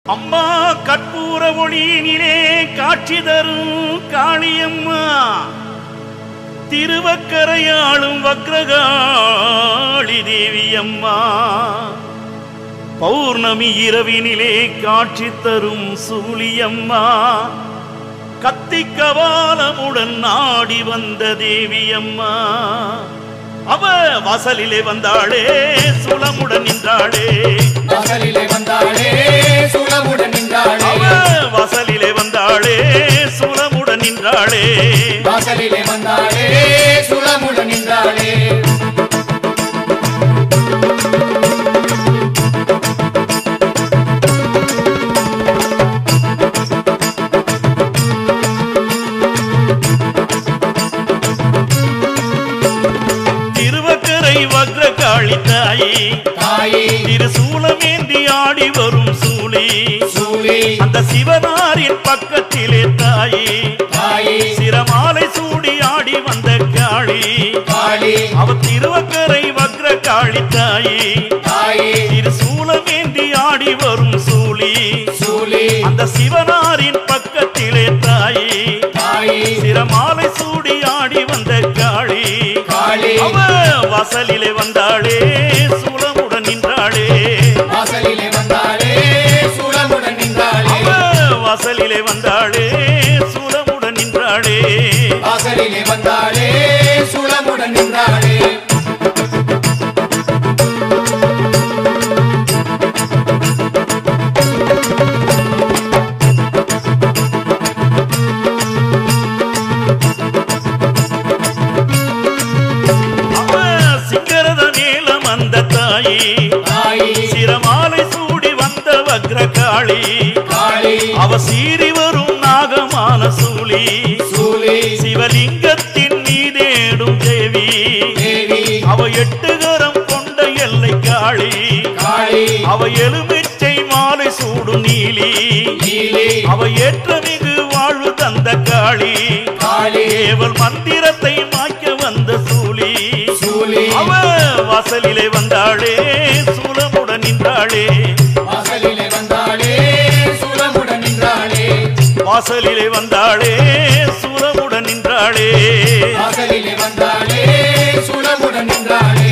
அம்மா கற்பூர ஒளியினிலே காட்சி தரும் காளியம்மா திருவக்கரையாளும் வக்ரகாளி தேவி அம்மா பௌர்ணமி இரவினிலே காட்சி தரும் சூலியம்மா கத்தி கவாலமுடன் நாடி வந்த தேவி அம்மா அவ வாசலிலே வந்தாளே சுளமுடன் நின்றாளே வாசலிலே வந்தாளே சூலமுடன் நின்றாளே அவ வாசலிலே வந்தாளே சுளமுடன் நின்றாளே வாசலிலே வந்தாளே சூலமுடன் நின்றாளே திருவக்கரை வக்ரகாளி தாயி தாயே திருசூலமேந்தி ஆடி வரும் சூளி சூலி அந்த சிவனாரின் பக்கத்திலே தாயி தாயே சிரமாலை சூடி ஆடி வந்த காளி காளி அவ திருவக்கரை வக்ரகாளி தாயி தாயே திருசூலமேந்தி ஆடி வரும் சூளி சூலி அந்த சிவனாரின் பக்கத்திலே தாயி தாயே சிரமாலை சூடி ஆடி வந்த காளி காளி அவ வாசலிலே வந்தாளே சூலமுடன் நின்றாளே வாசலிலே வந்தாளே சூலமுடன் நின்றாளே அவ வாசலிலே வந்தாளே சூலமுடன் நின்றாளே வாசலிலே வந்தாளே சூலமுடன் நின்றாளே அவ சிங்கரத நீளம் அந்த தாயி தாயே சிரமாலை சூடி வந்த வக்ரகாளி காளி அவ சீறி வரும் நாகமான சூலி சூலி சிவலிங்கத்தின் மீதேடும் தேவி தேவி அவ எட்டுகரம் கொண்ட எல்லை காளி காளி அவ எலுமிச்சை மாலை சூடும் நீலி நீலி அவ ஏற்றமிகு வாழ்வு தந்த காளி காளி ஏவல் மந்திரத்தை மாய்க்க வந்த சூலி சூலி அவ வாசலிலே வந்தாளே சூலமுடன் நின்றாளே வாசலிலே வந்தாளே சூலமுடன் நின்றாளே வாசலிலே வந்தாளே சூலமுடன் நின்றாளே வாசலிலே வந்தாளே சூலமுடன் நின்றாளே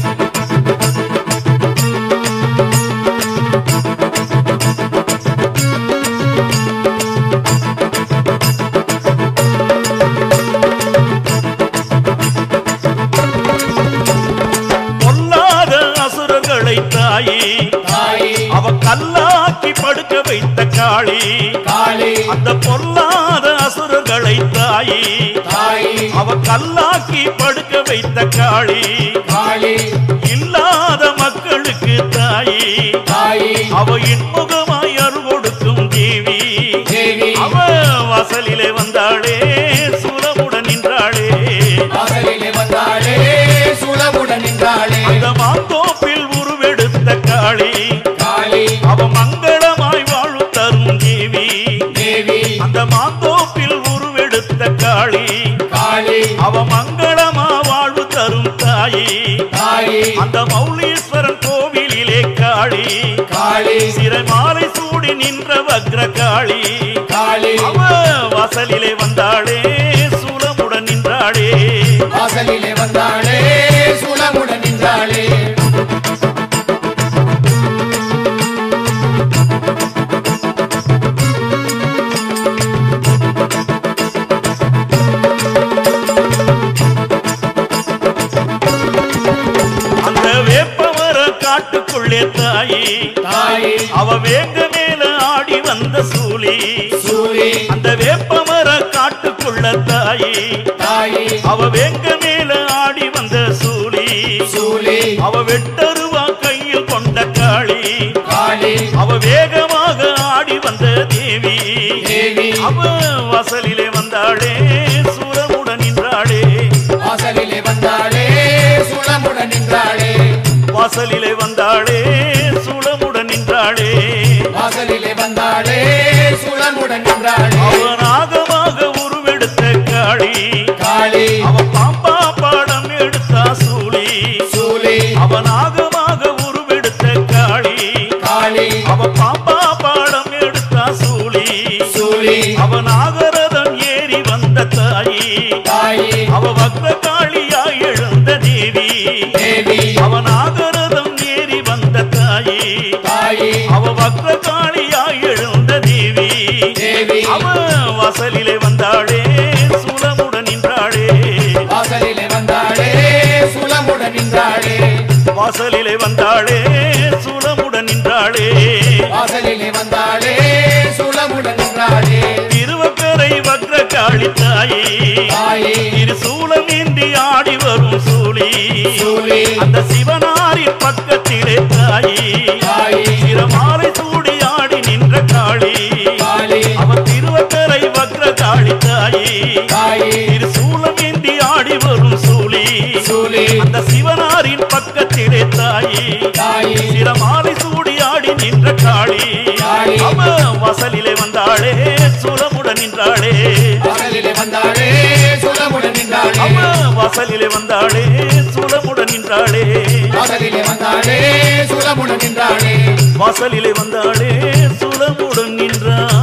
பொல்லாத அசுரர்களை தாயி தாயே அவ கல்லாக்கி படுக்க வைத்த காளி காளி அந்த பொல்லாத அசுரர்களை தாயி தாயே அவ கல்லாக்கி படுக்க வைத்த காளி காளி இல்லாத மக்களுக்கு தாயி தாயே அவ இன்முகமாய் அருள் கொடுக்கும் தேவி தேவி அவ வாசலிலே வந்தாளே சூலமுடன் நின்றாளே வாசலிலே வந்தாளே சூலமுடன் நின்றாளே அந்த மாந்தோப்பில் உருவெடுத்த காளி காளி அவ மங்களமாய் வாழு தரும் தேவி தேவி அந்த மாந்தோப்பில் உருவெடுத்த காளி காளி அவ மங்களமா வாழ்வு தரும் தாயி தாயே அந்த மௌலீஸ்வரன் கோவிலிலே காளி காளி சிறைமாலை சூடி நின்ற வக்ர காளி காளி அவ வாசலிலே வந்தாளே சூலமுடன் நின்றாளே வாசலிலே வந்தாளே சூலமுடன் நின்றாளே அந்த வேப்பமர காட்டுக்குள்ளே தாயி தாயே அவ வேங்க மேல ஆடி வந்த சூலி சூலி அந்த வேப்பமர காட்டுக்குள்ள தாயி தாயே அவ வேங்க மேல ஆடி வந்த சூலி சூலி அவ வெட்டருவா கையில் கொண்ட காளி காளி அவ வேகமாக ஆடி வந்த தேவி தேவி அவ வாசலிலே வந்தாளே சூரமுடன் நின்றாளே வாசலிலே வந்தாளே சூலமுடன் நின்றாளே வாசலிலே வந்தாளே சூளமுடன் நின்றாளே வாசலிலே வந்தாளே சூலமுடன் நின்றாளே அவ நாகமாக உருவெடுத்த காளி காளி அவ பாம்பா பாடம் எடுத்தா சூளி சூலி அவ நாகமாக உருவெடுத்த காளி காளி அவ பாம்பா பாடம் தாயி அவ வக்ர காளியாய் எழுந்த தேவி தேவி அவ நாகரதம் ஏறி வந்த தாயி தாயி அவ வக்ர காளியாய் எழுந்த தேவி தேவி அவ வாசலிலே வந்தாளே சூலமுடன் நின்றாளே வாசலிலே வந்தாளே சுளமுடன் நின்றாளே வாசலிலே வந்தாளே சூலமுடன் நின்றாளே வாசலிலே வந்தாளே சுளமுடன் நின்றாளே திருவக்கரை வக்ர காளி தாயி தாயி இரு சூலமேந்தி ஆடி வரும் சூழி சூலி அந்த சிவனாரின் பக்கத்திலே தாயி தாயி சிரமாலை சூடி ஆடி நின்ற காளி காளி அவன் திருவக்கரை வக்ர காளி தாயி தாயி இரு சூலமேந்தி ஆடி வரும் சூழி சூலி அந்த சிவனாரின் பக்கத்திலே தாயி தாயி சிரமாலை சூடி ஆடி நின்ற காளி காளி. அவ வாசலிலே வந்தாளே சூலமுடன் நின்றாளே வாசலிலே வந்தாளே சுளமுடன் நின்றாளே அவ வாசலிலே வந்தாளே சூலமுடன் நின்றாளே வாசலிலே வந்தாளே சுளமுடன் நின்றாளே வாசலிலே வந்தாளே சூலமுடன் நின்றாளே